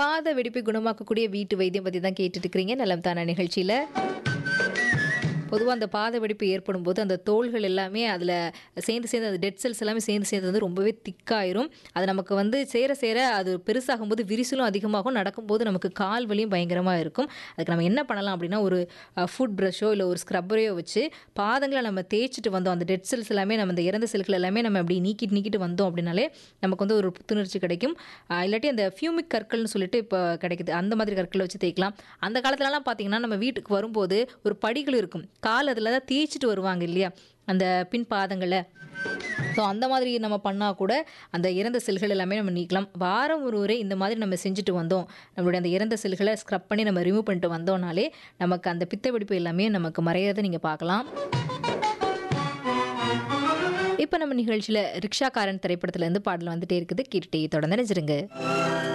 பாத வெடிப்பை குணமாக்கக்கூடிய வீட்டு வைத்தியம் பற்றி தான் கேட்டுட்டு இருக்கிறீங்க நலம் தான நிகழ்ச்சியில் பொதுவாக அந்த பாத வெடிப்பு ஏற்படும் போது அந்த தோள்கள் எல்லாமே அதில் சேர்ந்து சேர்ந்து அந்த டெட் செல்ஸ் எல்லாமே சேர்ந்து சேர்ந்து வந்து ரொம்பவே திக்காயிரும் அது நமக்கு வந்து சேர சேர அது பெருசாகும்போது விரிசலும் அதிகமாகும் நடக்கும்போது நமக்கு கால் வலியும் பயங்கரமாக இருக்கும் அதுக்கு நம்ம என்ன பண்ணலாம் அப்படின்னா ஒரு ஃபுட் ப்ரஷோ இல்லை ஒரு ஸ்க்ரப்பரையோ வச்சு பாதங்களை நம்ம தேய்ச்சிட்டு வந்தோம் அந்த டெட் செல்ஸ் எல்லாமே நம்ம அந்த இறந்த செல்கள் எல்லாமே நம்ம அப்படி நீக்கிட்டு நீக்கிட்டு வந்தோம் அப்படின்னாலே நமக்கு வந்து ஒரு புத்துணர்ச்சி கிடைக்கும் ஆஹ் இல்லாட்டி அந்த ஃபியூமிக் கற்கள்னு சொல்லிட்டு இப்போ கிடைக்குது அந்த மாதிரி கற்களை வச்சு தேய்க்கலாம் அந்த காலத்துலலாம் பார்த்தீங்கன்னா நம்ம வீட்டுக்கு வரும்போது ஒரு படிகள் இருக்கும் கால் அதில் தான் தேய்ச்சிட்டு வருவாங்க இல்லையா அந்த பின் பாதங்களை ஸோ அந்த மாதிரி நம்ம பண்ணால் கூட அந்த இறந்த செல்கள் எல்லாமே நம்ம நீக்கலாம் வாரம் ஒரு முறை இந்த மாதிரி நம்ம செஞ்சுட்டு வந்தோம் நம்மளுடைய அந்த இறந்த செல்களை ஸ்க்ரப் பண்ணி நம்ம ரிமூவ் பண்ணிட்டு வந்தோம்னாலே நமக்கு அந்த பித்த வெடிப்பு எல்லாமே நமக்கு மறையாத நீங்கள் பார்க்கலாம் இப்போ நம்ம நிகழ்ச்சியில் ரிக்ஷாக்காரன் திரைப்படத்துல இருந்து பாடல் வந்துட்டே இருக்குது கேட்டுட்டே தொடர்ந்து நினைச்சிருங்க